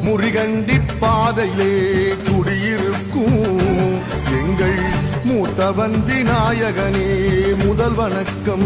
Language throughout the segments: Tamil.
முறிகண்டி பாதையிலே குடியிருக்கும் எங்கள் மூத்தவன் விநாயகனே முதல் வணக்கம்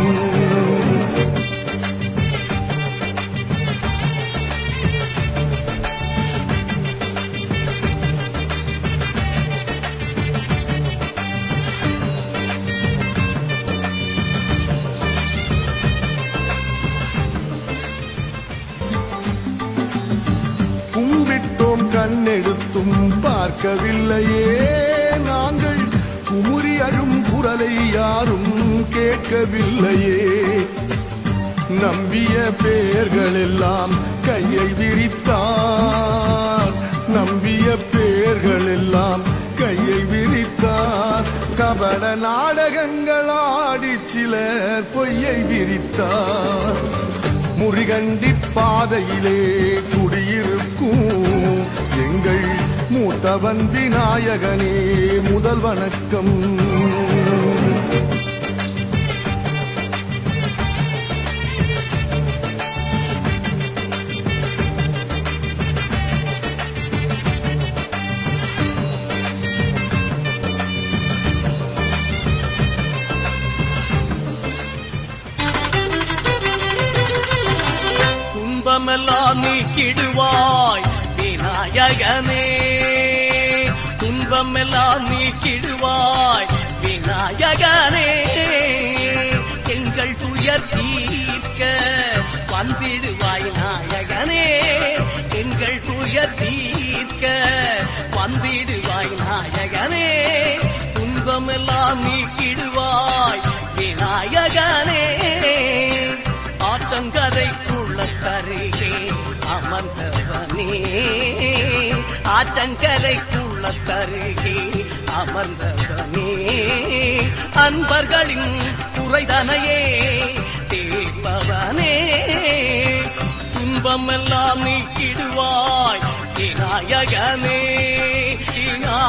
கும்பிட்டோம் கண்ணெடுத்தும் பார்க்கவில்லையே நாங்கள் குமுறி அழும் குரலை யாரும் கேட்கவில்லையே நம்பிய பேர்கள் எல்லாம் கையை விரித்தார் நம்பிய பேர்கள் எல்லாம் கையை விரித்தார் கபட நாடகங்கள் ஆடி சிலர் பொய்யை விரித்தார் முறிகண்டி பாதையிலே குடியிருக்கும் எங்கள் மூத்தவன் விநாயகனே முதல் வணக்கம் துன்பமெல்லாம் நீக்கிடுவாய் விநாயகனே துன்பமெல்லாம் நீக்கிடுவாய் விநாயகனே எங்கள் துயர் தீர்க்க வந்திடுவாய் நாயகனே எங்கள் துயர் தீர்க்க வந்திடுவாய் நாயகனே துன்பமெல்லாம் நீக்கிடுவாய் விநாயகனே ஆற்றங்கரைக்குள்ள தருகே அமர்ந்தவனே ஆற்றங்கரைக்குள்ள தருகே அமர்ந்தவனே அன்பர்களின் குறைதனையே தீர்ப்பவனே துன்பமெல்லாம் நீக்கிடுவாய் விநாயகனே விநாயகனே